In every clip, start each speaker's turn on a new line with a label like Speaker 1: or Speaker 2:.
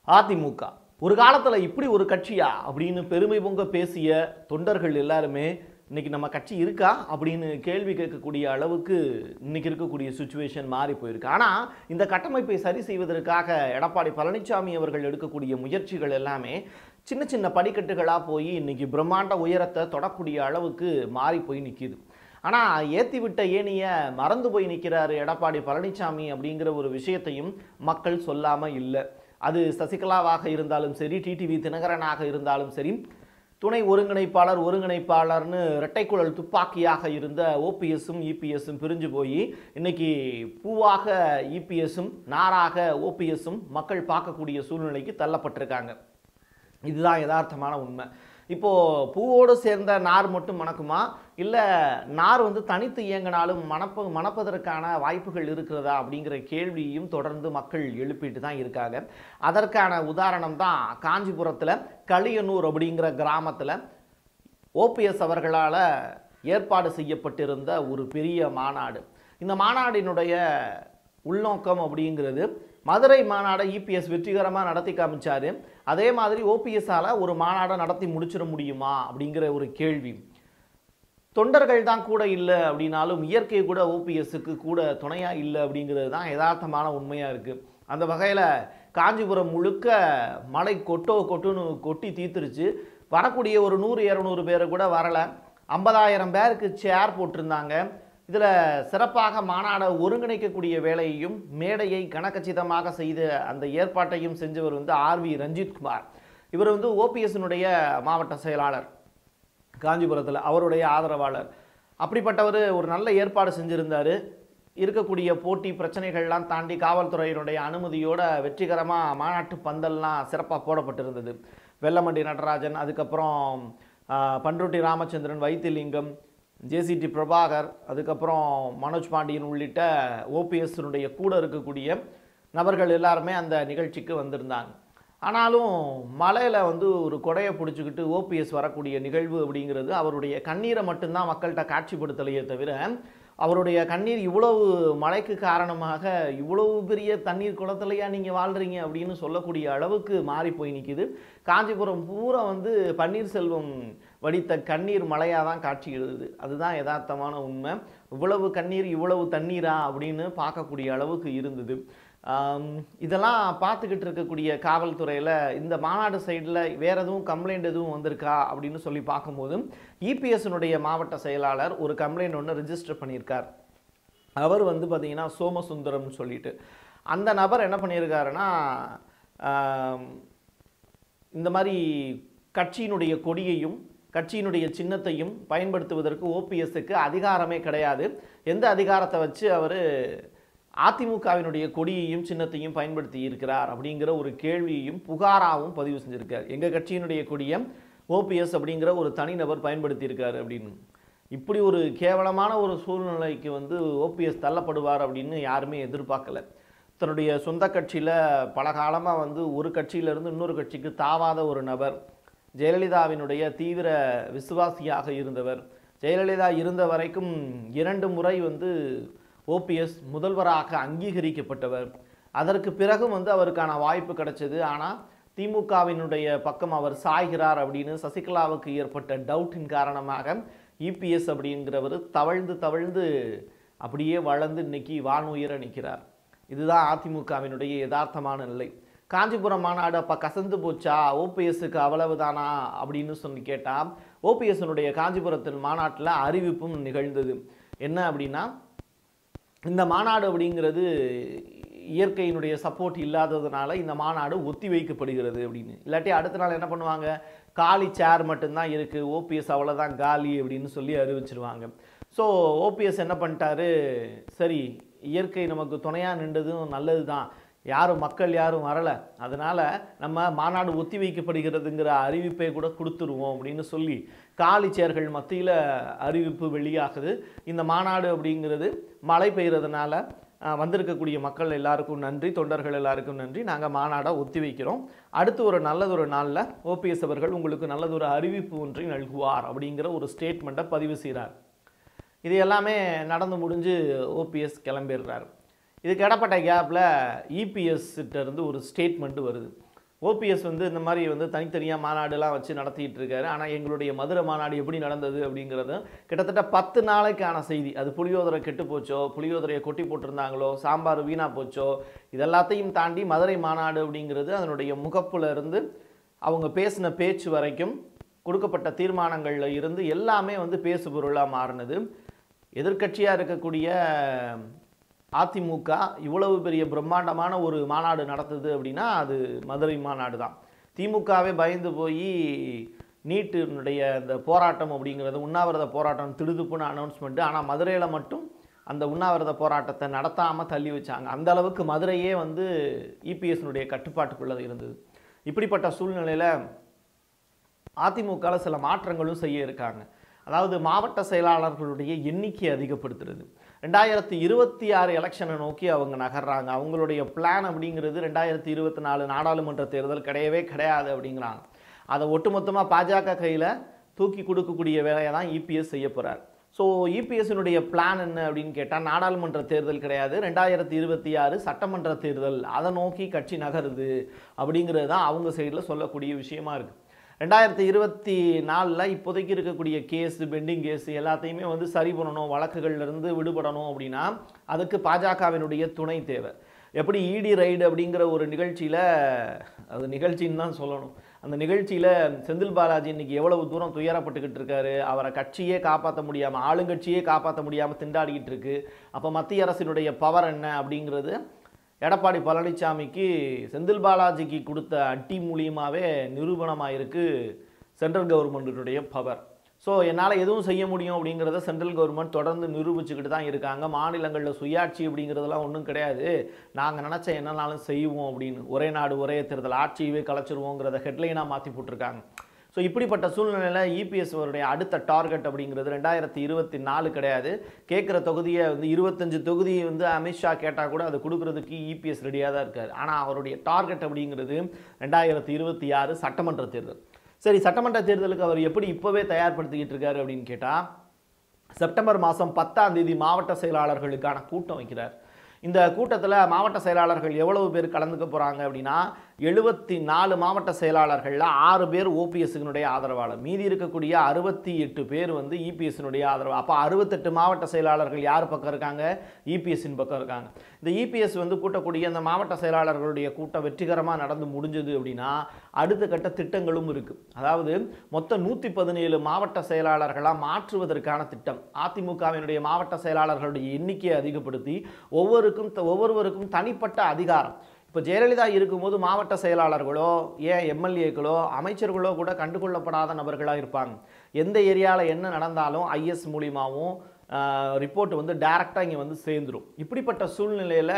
Speaker 1: அதிமுக ஒரு காலத்தில் இப்படி ஒரு கட்சியா அப்படின்னு பெருமை பொங்க பேசிய தொண்டர்கள் எல்லாருமே இன்னைக்கு நம்ம கட்சி இருக்கா அப்படின்னு கேள்வி கேட்கக்கூடிய அளவுக்கு இன்னைக்கு இருக்கக்கூடிய சுச்சுவேஷன் மாறி போயிருக்கு ஆனால் இந்த கட்டமைப்பை சரி செய்வதற்காக எடப்பாடி பழனிசாமி அவர்கள் எடுக்கக்கூடிய முயற்சிகள் எல்லாமே சின்ன சின்ன படிக்கட்டுகளாக போய் இன்னைக்கு பிரம்மாண்ட உயரத்தை தொடக்கூடிய அளவுக்கு மாறி போய் நிற்கிது ஆனால் ஏற்றி விட்ட ஏனிய மறந்து போய் நிற்கிறாரு எடப்பாடி பழனிசாமி அப்படிங்கிற ஒரு விஷயத்தையும் மக்கள் சொல்லாமல் இல்லை அது சசிகலாவாக இருந்தாலும் சரி டிடிவி தினகரனாக இருந்தாலும் சரி துணை ஒருங்கிணைப்பாளர் ஒருங்கிணைப்பாளர்னு இரட்டைக்குழல் துப்பாக்கியாக இருந்த ஓபிஎஸும் இபிஎஸும் பிரிஞ்சு போய் இன்னைக்கு பூவாக இபிஎஸும் நாராக ஓபிஎஸும் மக்கள் பார்க்கக்கூடிய சூழ்நிலைக்கு தள்ளப்பட்டிருக்காங்க இதுதான் யதார்த்தமான உண்மை இப்போ பூவோடு சேர்ந்த நார் மட்டும் மணக்குமா இல்லை நார் வந்து தனித்து இயங்கினாலும் மணப்ப மணப்பதற்கான வாய்ப்புகள் இருக்கிறதா அப்படிங்கிற கேள்வியும் தொடர்ந்து மக்கள் எழுப்பிட்டு தான் இருக்காங்க அதற்கான உதாரணம் தான் காஞ்சிபுரத்தில் களியனூர் அப்படிங்கிற கிராமத்தில் ஓபிஎஸ் அவர்களால் ஏற்பாடு செய்யப்பட்டிருந்த ஒரு பெரிய மாநாடு இந்த மாநாடினுடைய உள்நோக்கம் அப்படிங்கிறது மதுரை மாநாடை இபிஎஸ் வெற்றிகரமாக நடத்தி காமிச்சாரு அதே மாதிரி ஓபிஎஸ்ஸால் ஒரு மாநாடை நடத்தி முடிச்சிட முடியுமா அப்படிங்கிற ஒரு கேள்வி தொண்டர்கள் தான் கூட இல்லை அப்படின்னாலும் இயற்கை கூட ஓபிஎஸ்க்கு கூட துணையாக இல்லை அப்படிங்கிறது தான் யதார்த்தமான உண்மையாக இருக்குது அந்த வகையில் காஞ்சிபுரம் முழுக்க மழை கொட்டோ கொட்டுன்னு கொட்டி தீத்துருச்சு வரக்கூடிய ஒரு நூறு இரநூறு பேர் கூட வரலை ஐம்பதாயிரம் பேருக்கு சேர் போட்டிருந்தாங்க இதில் சிறப்பாக மாநாடை ஒருங்கிணைக்கக்கூடிய வேலையையும் மேடையை கனக்கச்சிதமாக செய்த அந்த ஏற்பாட்டையும் செஞ்சவர் வந்து ஆர்வி ரஞ்சித்குமார் இவர் வந்து ஓபிஎஸ்னுடைய மாவட்ட செயலாளர் காஞ்சிபுரத்தில் அவருடைய ஆதரவாளர் அப்படிப்பட்டவர் ஒரு நல்ல ஏற்பாடு செஞ்சுருந்தார் இருக்கக்கூடிய போட்டி பிரச்சனைகள்லாம் தாண்டி காவல்துறையினுடைய அனுமதியோட வெற்றிகரமாக மாநாட்டு பந்தல்லாம் சிறப்பாக போடப்பட்டிருந்தது வெள்ளமண்டி நடராஜன் அதுக்கப்புறம் ஆஹ், பண்ருட்டி ராமச்சந்திரன் வைத்திலிங்கம் ஜேசிடி பிரபாகர் அதுக்கப்புறம் மனோஜ் பாண்டியன் உள்ளிட்ட ஓபிஎஸ்னுடைய கூட இருக்கக்கூடிய நபர்கள் எல்லாருமே அந்த நிகழ்ச்சிக்கு வந்திருந்தாங்க ஆனாலும் மலையில் வந்து ஒரு கொடையை பிடிச்சிக்கிட்டு ஓபிஎஸ் வரக்கூடிய நிகழ்வு அப்படிங்கிறது அவருடைய கண்ணீரை மட்டும்தான் மக்கள்கிட்ட காட்சிப்படுத்தலையே தவிர அவருடைய கண்ணீர் இவ்வளவு மழைக்கு காரணமாக இவ்வளவு பெரிய தண்ணீர் குளத்துலையா நீங்கள் வாழ்கிறீங்க அப்படின்னு சொல்லக்கூடிய அளவுக்கு மாறி போய் நிற்கிது காஞ்சிபுரம் பூரா வந்து பன்னீர்செல்வம் வடித்த கண்ணீர் மழையாக தான் காட்சி எழுதுது அதுதான் யதார்த்தமான உண்மை இவ்வளவு கண்ணீர் இவ்வளவு தண்ணீரா அப்படின்னு பார்க்கக்கூடிய அளவுக்கு இருந்தது ஆம், இதெல்லாம் பார்த்துக்கிட்டு இருக்கக்கூடிய காவல்துறையில் இந்த மாநாடு சைடில் வேற எதுவும் கம்ப்ளைண்ட் எதுவும் வந்திருக்கா அப்படின்னு சொல்லி பார்க்கும்போது இபிஎஸ்னுடைய மாவட்ட செயலாளர் ஒரு கம்ப்ளைண்ட் ஒன்று ரிஜிஸ்டர் பண்ணியிருக்கார் அவர் வந்து பார்த்தீங்கன்னா சோமசுந்தரம்னு சொல்லிட்டு அந்த நபர் என்ன பண்ணியிருக்காருன்னா ஆம், இந்த மாதிரி கட்சியினுடைய கொடியையும் கட்சியினுடைய சின்னத்தையும் பயன்படுத்துவதற்கு ஓபிஎஸ்க்கு அதிகாரமே கிடையாது எந்த அதிகாரத்தை வச்சு அவர் அதிமுகவினுடைய கொடியையும் சின்னத்தையும் பயன்படுத்தி இருக்கிறார் அப்படிங்கிற ஒரு கேள்வியையும் புகாராகவும் பதிவு செஞ்சிருக்கார் எங்கள் கட்சியினுடைய கொடியை ஓபிஎஸ் அப்படிங்கிற ஒரு தனிநபர் பயன்படுத்தி இருக்காரு அப்படின்னு இப்படி ஒரு கேவலமான ஒரு சூழ்நிலைக்கு வந்து ஓபிஎஸ் தள்ளப்படுவார் அப்படின்னு யாருமே எதிர்பார்க்கல தன்னுடைய சொந்த கட்சியில் பல காலமாக வந்து ஒரு கட்சியிலிருந்து இன்னொரு கட்சிக்கு தாவாத ஒரு நபர் ஜெயலலிதாவினுடைய தீவிர விசுவாசியாக இருந்தவர் ஜெயலலிதா இருந்த வரைக்கும் இரண்டு முறை வந்து ஓபிஎஸ் முதல்வராக அங்கீகரிக்கப்பட்டவர் அதற்கு பிறகும் வந்து அவருக்கான வாய்ப்பு கிடைச்சது ஆனால் திமுகவினுடைய பக்கம் அவர் சாய்கிறார் அப்படின்னு சசிகலாவுக்கு ஏற்பட்ட டவுட்டின் காரணமாக இபிஎஸ் அப்படிங்கிறவர் தவழ்ந்து தவழ்ந்து அப்படியே வளர்ந்து இன்னைக்கு வானுயர நிற்கிறார் இதுதான் அதிமுகவினுடைய யதார்த்தமான நிலை காஞ்சிபுரம் மாநாடு அப்போ கசந்து போச்சா ஓபிஎஸ்க்கு அவ்வளவுதானா அப்படின்னு சொல்லி கேட்டால் ஓபிஎஸ்னுடைய காஞ்சிபுரத்தின் மாநாட்டில் அறிவிப்பும் நிகழ்ந்தது என்ன அப்படின்னா இந்த மாநாடு அப்படிங்கிறது இயற்கையினுடைய சப்போர்ட் இல்லாததுனால இந்த மாநாடு ஒத்தி வைக்கப்படுகிறது அப்படின்னு இல்லாட்டி அடுத்த நாள் என்ன பண்ணுவாங்க காலி சேர் மட்டும்தான் இருக்குது ஓபிஎஸ் அவ்வளோதான் காலி அப்படின்னு சொல்லி அறிவிச்சிருவாங்க ஸோ ஓபிஎஸ் என்ன பண்ணிட்டாரு சரி இயற்கை நமக்கு துணையாக நின்றதும் நல்லது தான் யாரும் மக்கள் யாரும் வரலை அதனால் நம்ம மாநாடு ஒத்தி வைக்கப்படுகிறதுங்கிற அறிவிப்பை கூட கொடுத்துருவோம் அப்படின்னு சொல்லி காலி சேர்கள் மத்தியில் அறிவிப்பு வெளியாகுது இந்த மாநாடு அப்படிங்கிறது மழை பெய்கிறதுனால அஹ், வந்திருக்கக்கூடிய மக்கள் எல்லாருக்கும் நன்றி தொண்டர்கள் எல்லாருக்கும் நன்றி நாங்கள் மாநாடை ஒத்தி வைக்கிறோம் அடுத்து ஒரு நல்லதொரு நாளில் ஓபிஎஸ் அவர்கள் உங்களுக்கு நல்லதொரு அறிவிப்பு ஒன்றை நல்குவார் அப்படிங்கிற ஒரு ஸ்டேட்மெண்ட்டை பதிவு செய்கிறார் இது எல்லாமே நடந்து முடிஞ்சு ஓபிஎஸ் கிளம்பிடுறாரு இதுக்கு இடப்பட்ட கேப்பில் இபிஎஸ் இருந்து ஒரு ஸ்டேட்மெண்ட் வருது ஓபிஎஸ் வந்து இந்த மாதிரி வந்து தனித்தனியாக மாநாடுலாம் வச்சு நடத்திட்டு இருக்காரு ஆனால் எங்களுடைய மதுரை மாநாடு எப்படி நடந்தது அப்படிங்கிறது கிட்டத்தட்ட பத்து நாளைக்கான செய்தி அது புளியோதரை கெட்டு போச்சோ புளியோதரையை கொட்டி போட்டிருந்தாங்களோ சாம்பார் வீணா போச்சோ இதெல்லாத்தையும் தாண்டி மதுரை மாநாடு அப்படிங்கிறது அதனுடைய முகப்புல இருந்து அவங்க பேசின பேச்சு வரைக்கும் கொடுக்கப்பட்ட தீர்மானங்களில் இருந்து எல்லாமே வந்து பேசு பொருளாக மாறினது எதிர்க்கட்சியாக இருக்கக்கூடிய அதிமுக இவ்வளவு பெரிய பிரம்மாண்டமான ஒரு மாநாடு நடத்துது அப்படின்னா அது மதுரை மாநாடு தான் திமுகவே பயந்து போய் நீட்டினுடைய இந்த போராட்டம் அப்படிங்கிறது உண்ணாவிரத போராட்டம் திடுதுப்புன்னு அனௌன்ஸ்மெண்ட்டு ஆனால் மதுரையில் மட்டும் அந்த உண்ணாவிரத போராட்டத்தை நடத்தாமல் தள்ளி வச்சாங்க அந்த அளவுக்கு மதுரையே வந்து இபிஎஸ்னுடைய கட்டுப்பாட்டுக்குள்ளே இருந்தது இப்படிப்பட்ட சூழ்நிலையில் அதிமுகவில் சில மாற்றங்களும் செய்ய இருக்காங்க அதாவது மாவட்ட செயலாளர்களுடைய எண்ணிக்கையை அதிகப்படுத்துறது ரெண்டாயிரத்தி இருபத்தி ஆறு எலெக்ஷனை நோக்கி அவங்க நகர்றாங்க அவங்களுடைய பிளான் அப்படிங்கிறது ரெண்டாயிரத்தி இருபத்தி நாலு நாடாளுமன்ற தேர்தல் கிடையவே கிடையாது அப்படிங்கிறாங்க அதை ஒட்டுமொத்தமாக பாஜக கையில் தூக்கி கொடுக்கக்கூடிய வேலையை தான் இபிஎஸ் செய்ய போகிறார் ஸோ இபிஎஸ்னுடைய பிளான் என்ன அப்படின்னு கேட்டால் நாடாளுமன்ற தேர்தல் கிடையாது ரெண்டாயிரத்தி இருபத்தி ஆறு சட்டமன்ற தேர்தல் அதை நோக்கி கட்சி நகருது அப்படிங்கிறது தான் அவங்க சைடில் சொல்லக்கூடிய விஷயமா இருக்குது ரெண்டாயிரத்தி இருபத்தி நாலில் இப்போதைக்கு இருக்கக்கூடிய கேஸ் பெண்டிங் கேஸ் எல்லாத்தையுமே வந்து சரி பண்ணணும் வழக்குகள்ல இருந்து விடுபடணும் அப்படின்னா அதுக்கு பாஜகவினுடைய துணை தேவை எப்படி இடி ரைடு அப்படிங்கிற ஒரு நிகழ்ச்சியில் அது நிகழ்ச்சின்னு தான் சொல்லணும் அந்த நிகழ்ச்சியில் செந்தில் பாலாஜி இன்னைக்கு எவ்வளவு தூரம் துயரப்பட்டுக்கிட்டு இருக்காரு அவரை கட்சியே காப்பாற்ற முடியாமல் ஆளுங்கட்சியே காப்பாற்ற முடியாமல் திண்டாடிக்கிட்டு இருக்கு அப்போ மத்திய அரசினுடைய பவர் என்ன அப்படிங்கிறது எடப்பாடி பழனிசாமிக்கு செந்தில் பாலாஜிக்கு கொடுத்த அட்டி மூலியமாகவே நிரூபணமாக இருக்கு சென்ட்ரல் கவர்மெண்ட்டினுடைய பவர் ஸோ என்னால் எதுவும் செய்ய முடியும் அப்படிங்கிறத சென்ட்ரல் கவர்மெண்ட் தொடர்ந்து நிரூபிச்சுக்கிட்டு தான் இருக்காங்க மாநிலங்களில் சுயாட்சி அப்படிங்கிறதெல்லாம் ஒன்றும் கிடையாது நாங்கள் நினச்ச என்னனாலும் செய்வோம் அப்படின்னு ஒரே நாடு ஒரே தேர்தல் ஆட்சியவே கலைச்சிருவோங்கிறத ஹெட்லைனாக மாற்றி போட்டிருக்காங்க ஸோ இப்படிப்பட்ட சூழ்நிலையில் இபிஎஸ் அவருடைய அடுத்த டார்கெட் அப்படிங்கிறது ரெண்டாயிரத்தி இருபத்தி நாலு கிடையாது கேட்குற தொகுதியை வந்து இருபத்தஞ்சு தொகுதி வந்து அமித்ஷா கேட்டால் கூட அதை கொடுக்கறதுக்கு இபிஎஸ் ரெடியாக தான் இருக்கார் ஆனால் அவருடைய டார்கெட் அப்படிங்கிறது ரெண்டாயிரத்தி இருபத்தி ஆறு சட்டமன்ற தேர்தல் சரி சட்டமன்ற தேர்தலுக்கு அவர் எப்படி இப்போவே தயார்படுத்திக்கிட்டு இருக்காரு அப்படின்னு கேட்டால் செப்டம்பர் மாதம் பத்தாம் தேதி மாவட்ட செயலாளர்களுக்கான கூட்டம் வைக்கிறார் இந்த கூட்டத்தில் மாவட்ட செயலாளர்கள் எவ்வளவு பேர் கலந்துக்க போகிறாங்க அப்படின்னா எழுபத்தி நாலு மாவட்ட செயலாளர்களில் ஆறு பேர் ஓபிஎஸ்னுடைய ஆதரவாளர் மீதி இருக்கக்கூடிய அறுபத்தி எட்டு பேர் வந்து இபிஎஸ்னுடைய ஆதரவு அப்போ அறுபத்தெட்டு மாவட்ட செயலாளர்கள் யார் பக்கம் இருக்காங்க இபிஎஸ்ஸின் பக்கம் இருக்காங்க இந்த இபிஎஸ் வந்து கூட்டக்கூடிய அந்த மாவட்ட செயலாளர்களுடைய கூட்டம் வெற்றிகரமாக நடந்து முடிஞ்சது அப்படின்னா அடுத்த கட்ட திட்டங்களும் இருக்குது அதாவது மொத்தம் நூற்றி பதினேழு மாவட்ட செயலாளர்களாக மாற்றுவதற்கான திட்டம் அதிமுகவினுடைய மாவட்ட செயலாளர்களுடைய எண்ணிக்கையை அதிகப்படுத்தி ஒவ்வொருக்கும் ஒவ்வொருவருக்கும் தனிப்பட்ட அதிகாரம் இப்போ ஜெயலலிதா இருக்கும்போது மாவட்ட செயலாளர்களோ ஏன் எம்எல்ஏக்களோ அமைச்சர்களோ கூட கண்டுகொள்ளப்படாத நபர்களாக இருப்பாங்க எந்த ஏரியாவில் என்ன நடந்தாலும் ஐஎஸ் மூலியமாகவும் ரிப்போர்ட் வந்து டைரெக்டாக இங்கே வந்து சேர்ந்துடும் இப்படிப்பட்ட சூழ்நிலையில்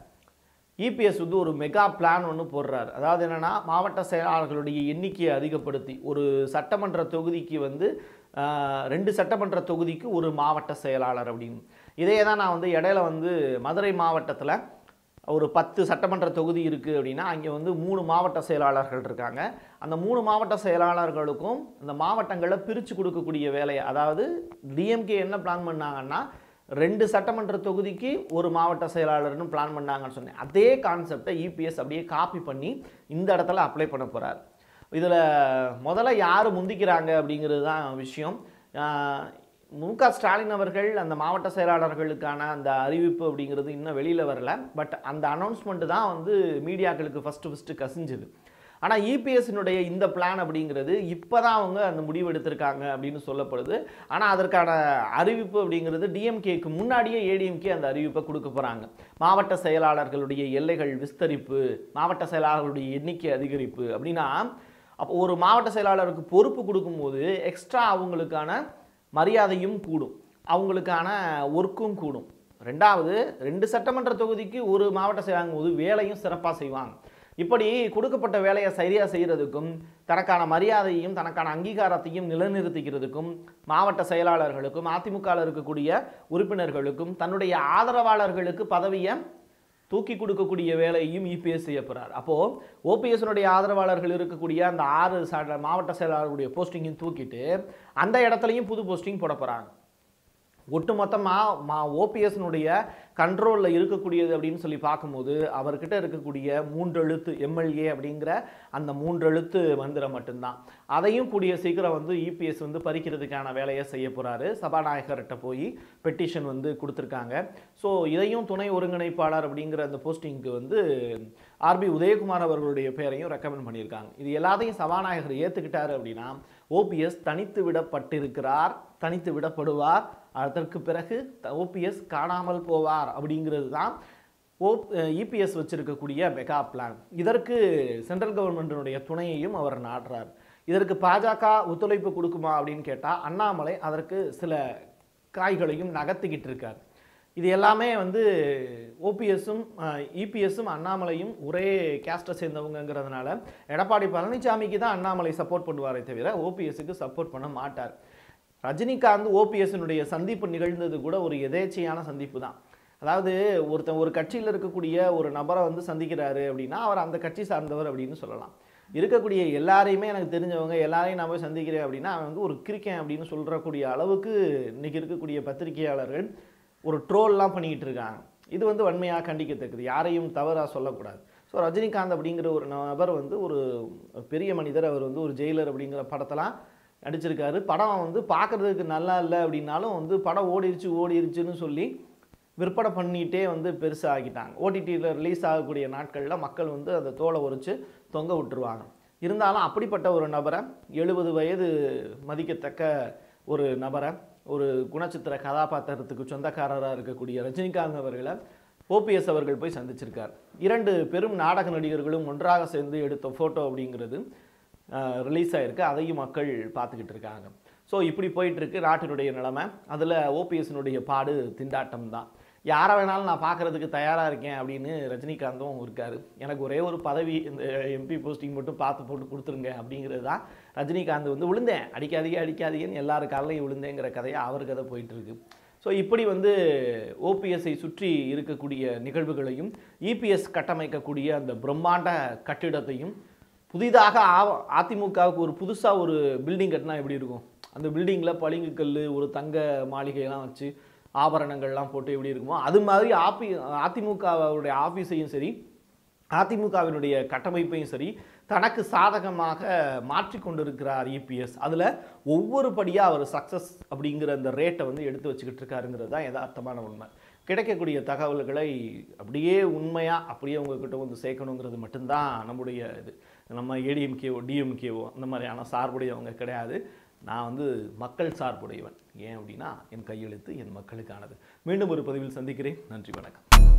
Speaker 1: இபிஎஸ் வந்து ஒரு மெகா பிளான் ஒன்று போடுறாரு அதாவது என்னென்னா மாவட்ட செயலாளர்களுடைய எண்ணிக்கையை அதிகப்படுத்தி ஒரு சட்டமன்ற தொகுதிக்கு வந்து ஆஹ், ரெண்டு சட்டமன்ற தொகுதிக்கு ஒரு மாவட்ட செயலாளர் அப்படின்னு இதே தான் நான் வந்து இடையில வந்து மதுரை மாவட்டத்தில் ஒரு பத்து சட்டமன்ற தொகுதி இருக்குது அப்படின்னா அங்கே வந்து மூணு மாவட்ட செயலாளர்கள் இருக்காங்க அந்த மூணு மாவட்ட செயலாளர்களுக்கும் அந்த மாவட்டங்களை பிரித்து கொடுக்கக்கூடிய வேலையை அதாவது டிஎம்கே என்ன பிளான் பண்ணாங்கன்னா ரெண்டு சட்டமன்ற தொகுதிக்கு ஒரு மாவட்ட செயலாளர்னு பிளான் பண்ணாங்கன்னு சொன்னேன் அதே கான்செப்டை இபிஎஸ் அப்படியே காப்பி பண்ணி இந்த இடத்துல அப்ளை பண்ண போகிறார் இதில் முதல்ல யார் முந்திக்கிறாங்க அப்படிங்கிறது தான் விஷயம் ஆஹ் மு க ஸ்டாலின் அவர்கள் அந்த மாவட்ட செயலாளர்களுக்கான அந்த அறிவிப்பு அப்படிங்கிறது இன்னும் வெளியில் வரல பட் அந்த அனௌன்ஸ்மெண்ட் தான் வந்து மீடியாக்களுக்கு ஃபஸ்ட்டு ஃபஸ்ட்டு கசிஞ்சுது ஆனால் இபிஎஸ்னுடைய இந்த பிளான் அப்படிங்கிறது இப்போ தான் அவங்க அந்த முடிவு எடுத்திருக்காங்க அப்படின்னு சொல்லப்படுது ஆனால் அதற்கான அறிவிப்பு அப்படிங்கிறது டிஎம்கேக்கு முன்னாடியே ஏடிஎம்கே அந்த அறிவிப்பை கொடுக்க போகிறாங்க மாவட்ட செயலாளர்களுடைய எல்லைகள் விஸ்தரிப்பு மாவட்ட செயலாளர்களுடைய எண்ணிக்கை அதிகரிப்பு அப்படின்னா அப்போ ஒரு மாவட்ட செயலாளருக்கு பொறுப்பு கொடுக்கும்போது எக்ஸ்ட்ரா அவங்களுக்கான மரியாதையும் கூடும் அவங்களுக்கான ஒர்க்கும் கூடும் ரெண்டாவது ரெண்டு சட்டமன்ற தொகுதிக்கு ஒரு மாவட்ட செயலாளர் போது வேலையும் சிறப்பாக செய்வாங்க இப்படி கொடுக்கப்பட்ட வேலையை சரியாக செய்கிறதுக்கும் தனக்கான மரியாதையும் தனக்கான அங்கீகாரத்தையும் நிலைநிறுத்திக்கிறதுக்கும் மாவட்ட செயலாளர்களுக்கும் அதிமுகவில் இருக்கக்கூடிய உறுப்பினர்களுக்கும் தன்னுடைய ஆதரவாளர்களுக்கு பதவியை தூக்கி கொடுக்கக்கூடிய வேலையும் இபிஎஸ் செய்ய போகிறார் அப்போது ஓபிஎஸ்னுடைய ஆதரவாளர்கள் இருக்கக்கூடிய அந்த ஆறு ச- மாவட்ட செயலாளர்களுடைய போஸ்டிங்கையும் தூக்கிட்டு அந்த இடத்துலையும் புது போஸ்டிங் போட போகிறாங்க ஒட்டுமொத்தமாக மா ஓபிஎஸ்னுடைய கண்ட்ரோலில் இருக்கக்கூடியது அப்படின்னு சொல்லி பார்க்கும்போது அவர்கிட்ட இருக்கக்கூடிய மூன்றெழுத்து எம்எல்ஏ அப்படிங்கிற அந்த மூன்றெழுத்து மந்திரம் மட்டும்தான் அதையும் கூடிய சீக்கிரம் வந்து இபிஎஸ் வந்து பறிக்கிறதுக்கான வேலையை செய்ய போகிறாரு சபாநாயகர்கிட்ட போய் பெட்டிஷன் வந்து கொடுத்துருக்காங்க ஸோ இதையும் துணை ஒருங்கிணைப்பாளர் அப்படிங்கிற அந்த போஸ்டிங்க்கு வந்து ஆர்பி உதயகுமார் அவர்களுடைய பேரையும் ரெக்கமெண்ட் பண்ணியிருக்காங்க இது எல்லாத்தையும் சபாநாயகர் ஏற்றுக்கிட்டாரு அப்படின்னா ஓபிஎஸ் தனித்து விடப்பட்டிருக்கிறார் தனித்து விடப்படுவார் அதற்கு பிறகு ஓபிஎஸ் காணாமல் போவார் அப்படிங்கிறது தான் ஓ இபிஎஸ் வச்சிருக்கக்கூடிய மெகா பிளான் இதற்கு சென்ட்ரல் கவர்மெண்டினுடைய துணையையும் அவர் நாடுறார் இதற்கு பாஜக ஒத்துழைப்பு கொடுக்குமா அப்படின்னு கேட்டால் அண்ணாமலை அதற்கு சில காய்களையும் நகர்த்திக்கிட்டு இருக்கார் இது எல்லாமே வந்து ஓபிஎஸும் இபிஎஸும் அண்ணாமலையும் ஒரே கேஸ்ட்டை சேர்ந்தவங்கங்கிறதுனால எடப்பாடி பழனிசாமிக்கு தான் அண்ணாமலை சப்போர்ட் பண்ணுவாரே தவிர ஓபிஎஸ்க்கு சப்போர்ட் பண்ண மாட்டார் ரஜினிகாந்த் ஓபிஎஸ்னுடைய சந்திப்பு நிகழ்ந்தது கூட ஒரு எதேச்சையான சந்திப்பு தான் அதாவது ஒருத்தன் ஒரு கட்சியில் இருக்கக்கூடிய ஒரு நபரை வந்து சந்திக்கிறாரு அப்படின்னா அவர் அந்த கட்சி சார்ந்தவர் அப்படின்னு சொல்லலாம் இருக்கக்கூடிய எல்லாரையுமே எனக்கு தெரிஞ்சவங்க எல்லாரையும் நான் போய் சந்திக்கிறேன் அப்படின்னா அவன் வந்து ஒரு கிரிக்கன் அப்படின்னு சொல்கிறக்கூடிய அளவுக்கு இன்னைக்கு இருக்கக்கூடிய பத்திரிகையாளர்கள் ஒரு ட்ரோல்லாம் பண்ணிக்கிட்டு இருக்காங்க இது வந்து வன்மையாக கண்டிக்கத்தக்கது யாரையும் தவறாக சொல்லக்கூடாது ஸோ ரஜினிகாந்த் அப்படிங்கிற ஒரு நபர் வந்து ஒரு பெரிய மனிதர் அவர் வந்து ஒரு ஜெயிலர் அப்படிங்கிற படத்தெல்லாம் நடிச்சிருக்காரு படம் வந்து பார்க்குறதுக்கு நல்லா இல்லை அப்படின்னாலும் வந்து படம் ஓடிருச்சு ஓடிருச்சுன்னு சொல்லி விற்பனை பண்ணிகிட்டே வந்து பெருசாக ஆக்கிட்டாங்க ஓடிடியில் ரிலீஸ் ஆகக்கூடிய நாட்களில் மக்கள் வந்து அந்த தோலை உரித்து தொங்க விட்டுருவாங்க இருந்தாலும் அப்படிப்பட்ட ஒரு நபரை எழுபது வயது மதிக்கத்தக்க ஒரு நபரை ஒரு குணச்சித்திர கதாபாத்திரத்துக்கு சொந்தக்காரராக இருக்கக்கூடிய ரஜினிகாந்த் அவர்களை ஓபிஎஸ் அவர்கள் போய் சந்திச்சிருக்கார் இரண்டு பெரும் நாடக நடிகர்களும் ஒன்றாக சேர்ந்து எடுத்த ஃபோட்டோ அப்படிங்கிறது ரிலீஸ் ஆகிருக்கு அதையும் மக்கள் பார்த்துக்கிட்டு இருக்காங்க ஸோ இப்படி போயிட்டு இருக்கு நாட்டினுடைய நிலைமை அதில் ஓபிஎஸ்னுடைய பாடு திண்டாட்டம் தான் யாரை வேணாலும் நான் பார்க்கறதுக்கு தயாராக இருக்கேன் அப்படின்னு ரஜினிகாந்தும் இருக்கார் எனக்கு ஒரே ஒரு பதவி இந்த எம்பி போஸ்டிங் மட்டும் பார்த்து போட்டு கொடுத்துருங்க அப்படிங்கிறது தான் ரஜினிகாந்த் வந்து விழுந்தேன் அடிக்காதீங்க அடிக்காதீங்கன்னு எல்லாரு காலையும் விழுந்தேங்கிற கதையை அவர் கதை போயிட்டு இருக்கு ஸோ இப்படி வந்து ஓபிஎஸ்ஐ சுற்றி இருக்கக்கூடிய நிகழ்வுகளையும் இபிஎஸ் கட்டமைக்கக்கூடிய அந்த பிரம்மாண்ட கட்டிடத்தையும் புதிதாக ஆ- அதிமுகவுக்கு ஒரு புதுசாக ஒரு பில்டிங் கட்டினா எப்படி இருக்கும் அந்த பில்டிங்கில் பளிங்கு கல் ஒரு தங்க மாளிகையெல்லாம் வச்சு ஆபரணங்கள்லாம் போட்டு எப்படி இருக்குமோ அது மாதிரி ஆபி அதிமுகவுடைய ஆஃபீஸையும் சரி அதிமுகவினுடைய கட்டமைப்பையும் சரி தனக்கு சாதகமாக மாற்றி கொண்டிருக்கிறார் இபிஎஸ் அதில் ஒவ்வொரு படியாக அவர் சக்ஸஸ் அப்படிங்கிற அந்த ரேட்டை வந்து எடுத்து வச்சுக்கிட்டு இருக்காருங்கிறது தான் யதார்த்தமான உண்மை கிடைக்கக்கூடிய தகவல்களை அப்படியே உண்மையாக அப்படியே உங்ககிட்ட வந்து சேர்க்கணுங்கிறது மட்டும்தான் நம்முடைய இது நம்ம ஏடிஎம்கேவோ டிஎம்கேவோ அந்த மாதிரியான சார்புடையவங்க கிடையாது நான் வந்து மக்கள் சார்புடையவன் ஏன் அப்படின்னா என் கையெழுத்து என் மக்களுக்கானது மீண்டும் ஒரு பதிவில் சந்திக்கிறேன் நன்றி வணக்கம்